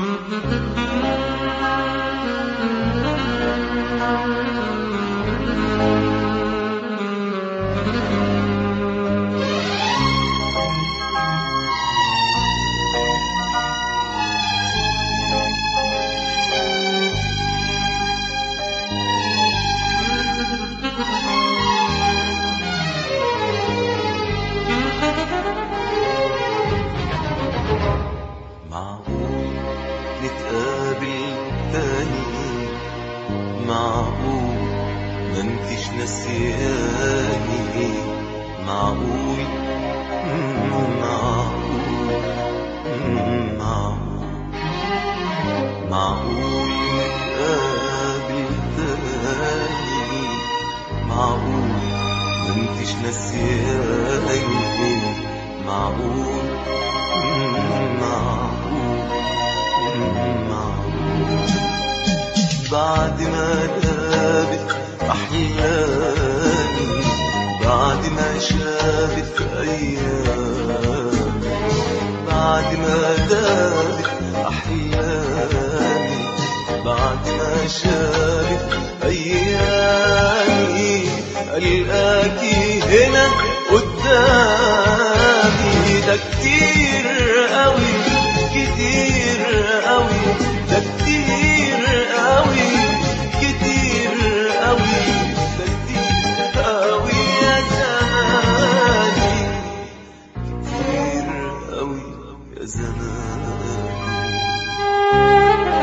معقول نتقابل تاني معقول ما انتش نسياني معقول مم، معقول مم، معقول معقول نتقابل تاني معقول ما انتش نسياني معقول مم، معقول مم، معقول بعد ما دابت أحلامي بعد ما شافت أيامي بعد ما دابت أحلامي بعد ما شافت أيامي ألقاكي هنا قدامي ده كتير قوي كتير قوي ده كتير قوي كتير قوي ده كتير قوي يا زماني كتير قوي يا زماني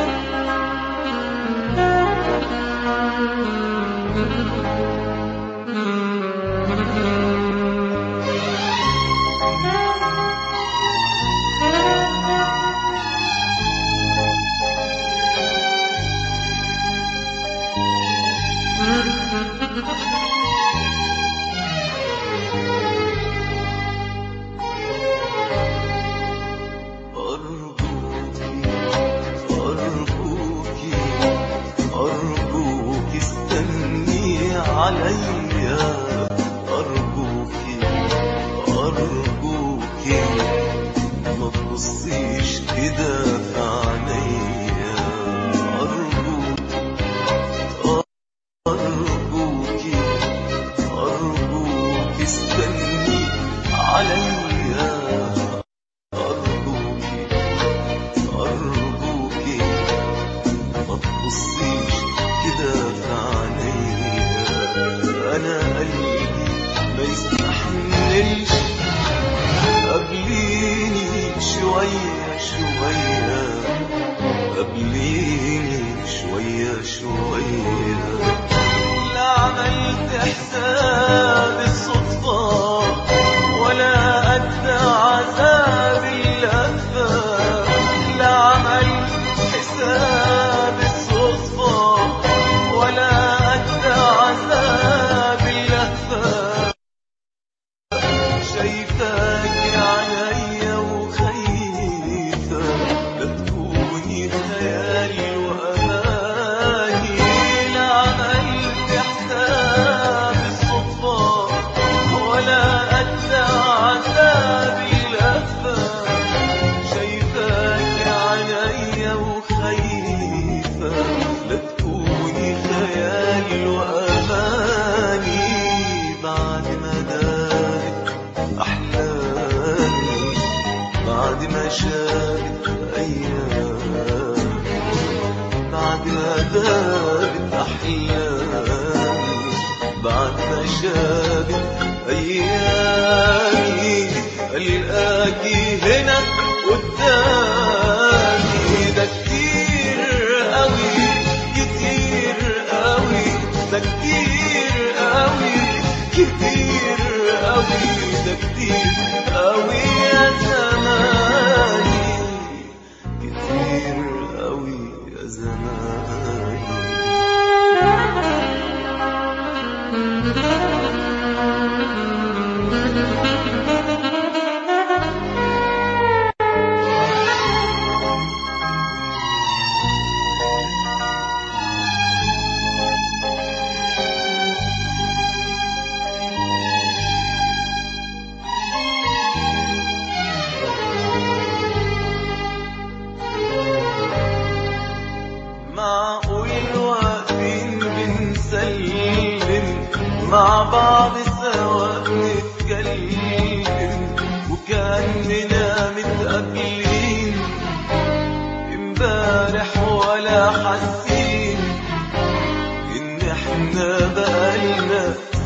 أرجوكي أرجوكي أرجوكي استني عليا أرجوكي أرجوكي ما تبصيش كده في عينيا أرجوكي أرجوكي أرجوكي استني عليا أرجوكي أرجوكي ما تبصيش كده في عينيا أنا قلبي ما يستحملش قبليني شوية شوية قبليني شوية شوية لا عملت حساب الصدفة ولا قد عذاب اللهفة لا عملت حساب الصدفة ولا قد عذاب اللهفة شايفاك عليا وخايفة لا تكوني خيالي وأماني لا عملت حساب الصدفة ولا قد عذابي لفة شايفاك عليا وخايفة لا تكوني خيالي وأماني بعد ما دارت أحلامي بعد ما شافت أيام بعد ما دارت أحلامي بعد ما شافت أيامي ألقاكي هنا قدامي ده كتير قوي كتير قوي ده كتير قوي كتير قوي ده كتير قوي يا زماني كتير قوي يا زماني مع بعض سوا نتكلم وكأننا متقابلين امبارح ولا حاسين ان احنا بقالنا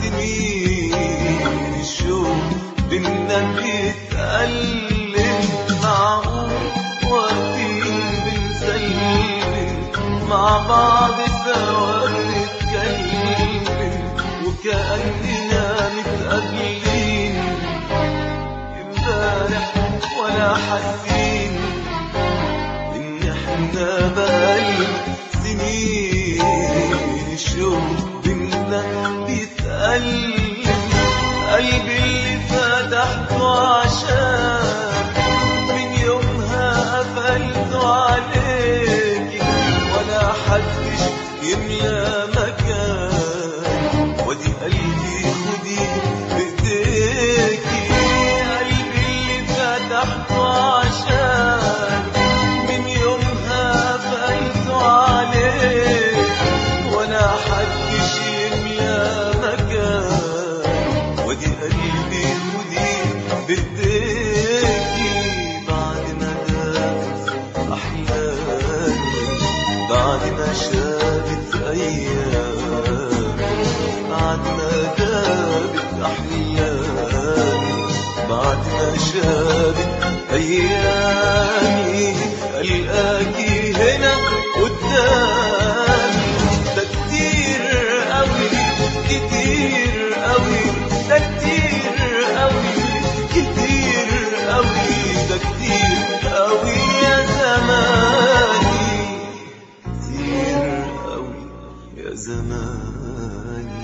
سنين الشوق بينا بيتألم معقول واقفين بنسلم مع بعض سوا نتكلم وكأننا متقابلين امبارح ولا حاسين ان احنا بقالنا سنين الشوق بينا بيتألم قلبي اللي فتحته عشان من يومها قفلته عليكي ولا حدش يملى مكان ودي قلبي خدي بايديكي قلبي اللي فتحته عشان من يومها قفلته عليك ولا حدش يملى مكان ودي قلبي ودي بديكي بعد ما دامت أحلامي بعد ما شابت أيام بعد ما دامت أحلامي بعد ما شابت أيامي ألقاكي هنا قدامي ده كتير قوي كتير قوي ده كتير قوي كتير قوي ده كتير قوي يا زماني كتير قوي يا زماني